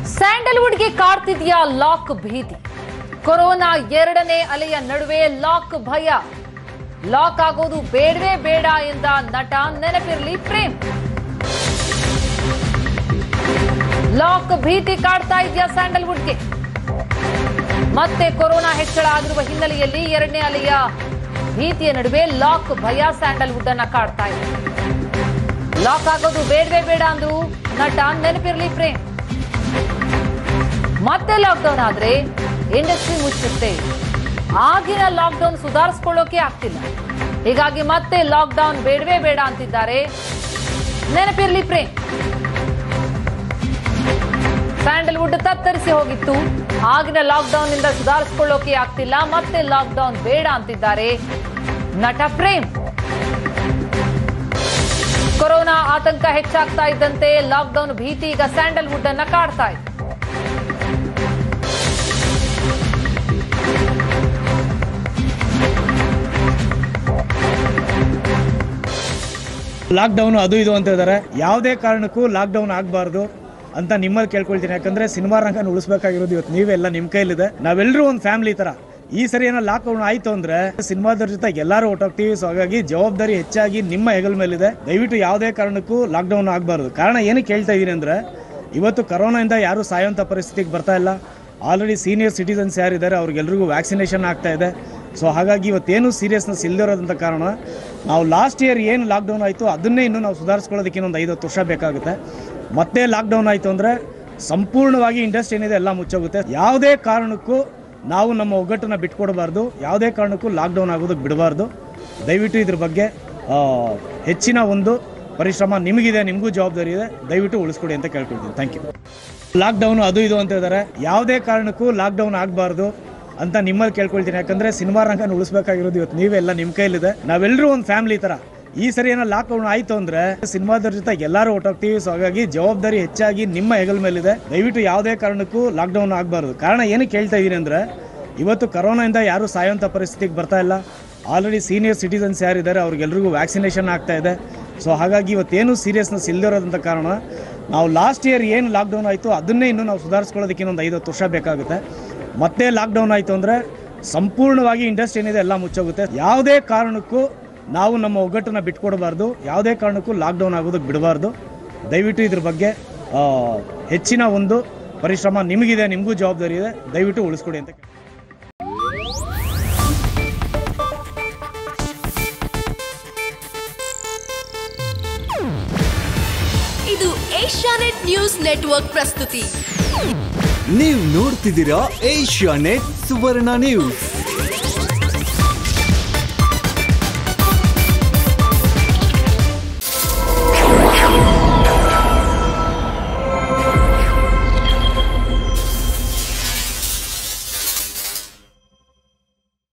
ಸ್ಯಾಂಡಲ್ವುಡ್ಗೆ ಕಾಡ್ತಿದ್ಯಾ lock ಭೀತಿ corona ಎರಡನೇ ಅಲೆಯ ನಡುವೆ ಲಾಕ್ ಭಯ ಲಾಕ್ ಆಗೋದು ಬೇಡವೇ ಬೇಡ ಎಂದ ನಟ ನೆನಪಿರ್ಲಿ ಪ್ರೇಮ್ ಲಾಕ್ ಭೀತಿ ಕಾಡ್ತಾ ಇದೆಯಾ ಸ್ಯಾಂಡಲ್ವುಡ್ಗೆ ಮತ್ತೆ ಕೊರೋನಾ ಹೆಚ್ಚಳ ಆಗಿರುವ ಹಿನ್ನೆಲೆಯಲ್ಲಿ ಎರಡನೇ ಅಲೆಯ ಭೀತಿಯ ನಡುವೆ ಲಾಕ್ ಭಯ ಸ್ಯಾಂಡಲ್ವುಡ್ ಅನ್ನ ಕಾಡ್ತಾ ಇದೆ ಲಾಕ್ ಆಗೋದು ಬೇಡವೇ ಬೇಡ ಅಂದ್ರು ನಟ ನೆನಪಿರ್ಲಿ ಪ್ರೇಮ್ ಮತ್ತೆ ಲಾಕ್ಡೌನ್ ಆದ್ರೆ ಇಂಡಸ್ಟ್ರಿ ಮುಚ್ಚುತ್ತೆ ಆಗಿನ ಲಾಕ್ಡೌನ್ ಸುಧಾರಿಸ್ಕೊಳ್ಳೋಕೆ ಆಗ್ತಿಲ್ಲ ಹೀಗಾಗಿ ಮತ್ತೆ ಲಾಕ್ಡೌನ್ ಬೇಡವೇ ಬೇಡ ಅಂತಿದ್ದಾರೆ ನೆನಪಿರ್ಲಿ ಪ್ರೇಮ್ ಸ್ಯಾಂಡಲ್ವುಡ್ ತತ್ತರಿಸಿ ಹೋಗಿತ್ತು ಆಗಿನ ಲಾಕ್ಡೌನ್ ನಿಂದ ಸುಧಾರಿಸಿಕೊಳ್ಳೋಕೆ ಆಗ್ತಿಲ್ಲ ಮತ್ತೆ ಲಾಕ್ಡೌನ್ ಬೇಡ ಅಂತಿದ್ದಾರೆ ನಟ ಪ್ರೇಮ್ ಕೊರೋನಾ ಆತಂಕ ಹೆಚ್ಚಾಗ್ತಾ ಇದ್ದಂತೆ ಲಾಕ್ಡೌನ್ ಭೀತಿ ಈಗ ಸ್ಯಾಂಡಲ್ವುಡ್ ಅನ್ನ ಕಾಡ್ತಾ ಇದೆ ಲಾಕ್ಡೌನ್ ಅದು ಇದು ಅಂತ ಇದ್ದಾರೆ ಯಾವುದೇ ಕಾರಣಕ್ಕೂ ಲಾಕ್ಡೌನ್ ಆಗಬಾರ್ದು ಅಂತ ನಿಮ್ಮಲ್ಲಿ ಕೇಳ್ಕೊಳ್ತೀನಿ ಯಾಕಂದ್ರೆ ಸಿನಿಮಾ ರಂಗನ ಉಳಿಸ್ಬೇಕಾಗಿರೋದು ಇವತ್ತು ನೀವೆಲ್ಲ ನಿಮ್ಮ ಕೈಲಿದೆ ನಾವೆಲ್ಲರೂ ಒಂದು ಫ್ಯಾಮಿಲಿ ತರ ಈ ಸರಿ ಏನೋ ಲಾಕ್ಡೌನ್ ಆಯ್ತು ಅಂದ್ರೆ ಸಿನಿಮಾದವ್ರ ಜೊತೆ ಎಲ್ಲರೂ ಹೊಟ್ಟೋಗ್ತೀವಿ ಸೊ ಹಾಗಾಗಿ ಜವಾಬ್ದಾರಿ ಹೆಚ್ಚಾಗಿ ನಿಮ್ಮ ಹೆಗಲ ಮೇಲಿದೆ ದಯವಿಟ್ಟು ಯಾವುದೇ ಕಾರಣಕ್ಕೂ ಲಾಕ್ಡೌನ್ ಆಗಬಾರ್ದು ಕಾರಣ ಏನಕ್ಕೆ ಕೇಳ್ತಾ ಇದ್ದೀನಿ ಅಂದ್ರೆ ಇವತ್ತು ಕರೋನಾಯಿಂದ ಯಾರು ಸಾಯುವಂಥ ಪರಿಸ್ಥಿತಿಗೆ ಬರ್ತಾ ಇಲ್ಲ ಆಲ್ರೆಡಿ ಸೀನಿಯರ್ ಸಿಟಿಸನ್ಸ್ ಯಾರಿದ್ದಾರೆ ಅವ್ರಿಗೆಲ್ರಿಗೂ ವ್ಯಾಕ್ಸಿನೇಷನ್ ಆಗ್ತಾ ಇದೆ ಸೊ ಹಾಗಾಗಿ ಇವತ್ತೇನು ಸೀರಿಯಸ್ನೆಸ್ ಇಲ್ಲದಿರೋದಂಥ ಕಾರಣ ನಾವು ಲಾಸ್ಟ್ ಇಯರ್ ಏನು ಲಾಕ್ಡೌನ್ ಆಯಿತು ಅದನ್ನೇ ಇನ್ನೂ ನಾವು ಸುಧಾರಿಸ್ಕೊಳ್ಳೋದಕ್ಕೆ ಇನ್ನೊಂದು ಐದು ವರ್ಷ ಬೇಕಾಗುತ್ತೆ ಮತ್ತೆ ಲಾಕ್ಡೌನ್ ಆಯಿತು ಅಂದರೆ ಸಂಪೂರ್ಣವಾಗಿ ಇಂಡಸ್ಟ್ರಿ ಏನಿದೆ ಎಲ್ಲ ಮುಚ್ಚೋಗುತ್ತೆ ಯಾವುದೇ ಕಾರಣಕ್ಕೂ ನಾವು ನಮ್ಮ ಒಗ್ಗಟ್ಟನ್ನು ಬಿಟ್ಕೊಡಬಾರ್ದು ಯಾವುದೇ ಕಾರಣಕ್ಕೂ ಲಾಕ್ಡೌನ್ ಆಗೋದಕ್ಕೆ ಬಿಡಬಾರ್ದು ದಯವಿಟ್ಟು ಇದ್ರ ಬಗ್ಗೆ ಆ, ಹೆಚ್ಚಿನ ಒಂದು ಪರಿಶ್ರಮ ನಿಮಗಿದೆ ನಿಮಗೂ ಜವಾಬ್ದಾರಿ ಇದೆ ದಯವಿಟ್ಟು ಉಳಿಸ್ಕೊಡಿ ಅಂತ ಕೇಳ್ಕೊಳ್ತೀನಿ ಥ್ಯಾಂಕ್ ಯು ಲಾಕ್ಡೌನ್ ಅದು ಇದು ಅಂತ ಇದ್ದಾರೆ ಯಾವುದೇ ಕಾರಣಕ್ಕೂ ಲಾಕ್ಡೌನ್ ಆಗಬಾರ್ದು ಅಂತ ನಿಮ್ಮಲ್ಲಿ ಕೇಳ್ಕೊಳ್ತೀನಿ ಯಾಕಂದ್ರೆ ಸಿನಿಮಾ ರಂಗನ ಉಳಿಸ್ಬೇಕಾಗಿರೋದು ಇವತ್ತು ನೀವೆಲ್ಲ ನಿಮ್ಮ ಕೈಲಿದೆ ನಾವೆಲ್ಲರೂ ಒಂದು ಫ್ಯಾಮಿಲಿ ತರ ಈ ಸರಿ ಏನೋ ಲಾಕ್ಡೌನ್ ಆಯ್ತು ಅಂದ್ರೆ ಸಿನಿಮಾದವ್ರ ಜೊತೆ ಎಲ್ಲರೂ ಹೊಟ್ಟೋಗ್ತೀವಿ ಸೊ ಹಾಗಾಗಿ ಜವಾಬ್ದಾರಿ ಹೆಚ್ಚಾಗಿ ನಿಮ್ಮ ಹೆಗಲ ಮೇಲಿದೆ ದಯವಿಟ್ಟು ಯಾವುದೇ ಕಾರಣಕ್ಕೂ ಲಾಕ್ಡೌನ್ ಆಗಬಾರ್ದು ಕಾರಣ ಏನಕ್ಕೆ ಕೇಳ್ತಾ ಇದ್ದೀನಿ ಅಂದ್ರೆ ಇವತ್ತು ಕರೋನಾಯಿಂದ ಯಾರು ಸಾಯುವಂಥ ಪರಿಸ್ಥಿತಿಗೆ ಬರ್ತಾ ಇಲ್ಲ ಆಲ್ರೆಡಿ ಸೀನಿಯರ್ ಸಿಟಿಸನ್ಸ್ ಯಾರಿದ್ದಾರೆ ಅವ್ರಿಗೆಲ್ರಿಗೂ ವ್ಯಾಕ್ಸಿನೇಷನ್ ಆಗ್ತಾ ಇದೆ ಸೊ ಹಾಗಾಗಿ ಇವತ್ತೇನು ಸೀರಿಯಸ್ನೆಸ್ ಇಲ್ಲದಿರೋದಂಥ ಕಾರಣ ನಾವು ಲಾಸ್ಟ್ ಇಯರ್ ಏನು ಲಾಕ್ಡೌನ್ ಆಯಿತು ಅದನ್ನೇ ಇನ್ನೂ ನಾವು ಸುಧಾರಿಸ್ಕೊಳ್ಳೋದಕ್ಕೆ ಇನ್ನೊಂದು ಐದು ವರ್ಷ ಬೇಕಾಗುತ್ತೆ ಮತ್ತೆ ಲಾಕ್ಡೌನ್ ಆಯಿತು ಅಂದರೆ ಸಂಪೂರ್ಣವಾಗಿ ಇಂಡಸ್ಟ್ರಿ ಏನಿದೆ ಎಲ್ಲ ಮುಚ್ಚೋಗುತ್ತೆ ಯಾವುದೇ ಕಾರಣಕ್ಕೂ ನಾವು ನಮ್ಮ ಒಗ್ಗಟ್ಟನ್ನು ಬಿಟ್ಕೊಡಬಾರ್ದು ಯಾವುದೇ ಕಾರಣಕ್ಕೂ ಲಾಕ್ಡೌನ್ ಆಗೋದಕ್ಕೆ ಬಿಡಬಾರ್ದು ದಯವಿಟ್ಟು ಇದ್ರ ಬಗ್ಗೆ ಆ, ಹೆಚ್ಚಿನ ಒಂದು ಪರಿಶ್ರಮ ನಿಮಗಿದೆ ನಿಮಗೂ ಜವಾಬ್ದಾರಿ ಇದೆ ದಯವಿಟ್ಟು ಉಳಿಸ್ಕೊಡಿ ಅಂತ ಕೇಳ್ತೀನಿ. ಇದು ಏಷ್ಯಾನೆಟ್ ನ್ಯೂಸ್ ನೆಟ್ವರ್ಕ್ ಪ್ರಸ್ತುತಿ ನೀವು ನೋಡ್ತಿದ್ದೀರಾ ಏಷ್ಯಾ ನೆಟ್ ಸುವರ್ಣ ನ್ಯೂಸ್